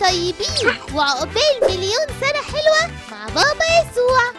طيبين وعقبال مليون سنة حلوة مع بابا يسوع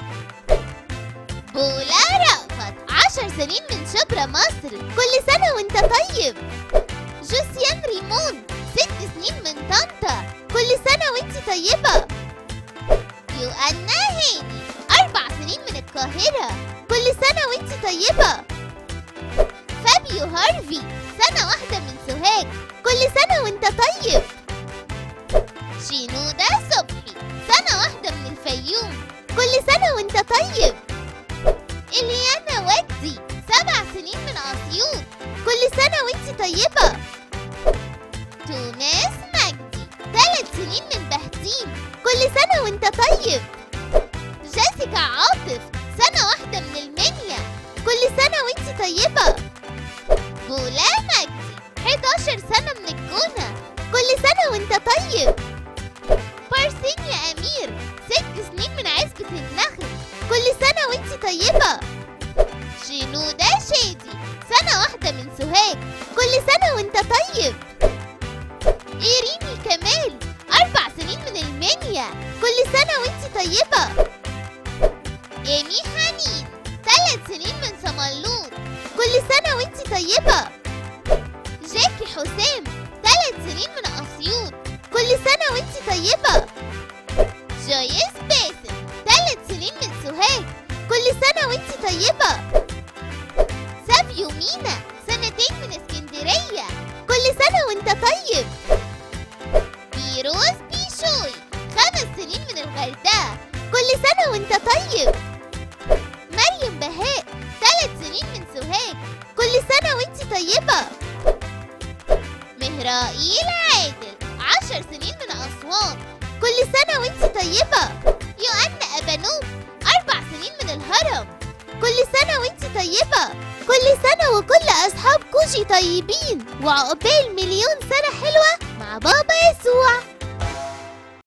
بولا رأفت عشر سنين من شبرا مصر كل سنة وانت طيب جوسيان ريمون ست سنين من طنطا كل سنة وانت طيبة يوأنا هاني أربع سنين من القاهرة كل سنة وانت طيبة فابيو هارفي سنة واحدة من سوهاج كل سنة وانت طيب شينودا صبحي سنة واحدة من الفيوم كل سنة وانت طيب إليانا وجدي سبع سنين من أسيوط كل سنة وانت طيبة توماس مجدي ثلاث سنين من بهتين كل سنة وانت طيب جيسيكا عاطف سنة واحدة من المنيا كل سنة وانت طيبة بولا مجدي 11 سنة من الجونة كل سنة وانت طيب بارسينيا أمير ست سنين من عزبة النخل كل سنة وانت طيبة شينودا شادي سنة واحدة من سوهاج كل سنة وانت طيب إيريني كمال أربع سنين من المنيا كل سنة وانت طيبة إيمي حنين ثلاث سنين من سملوط كل سنة وانت طيبة جاكي حسام ثلاث سنين من أسيوط كل سنة وانت طيبة جويس باسم ثلاث سنين من سوهاج كل سنة وانت طيبة سابيو مينا سنتين من اسكندرية كل سنة وانت طيب بيروز بيشوي خمس سنين من الغردقة كل سنة وانت طيب مريم بهاء ثلاث سنين من سوهاج كل سنة وانت طيبة مهرائيل عادل عشر سنين من أسوان كل سنة وانت طيبة يوأنا أبانوب أربع سنين من الهرم كل سنة وانت طيبة كل سنة وكل أصحاب كوشي طيبين وعقبال مليون سنة حلوة مع بابا يسوع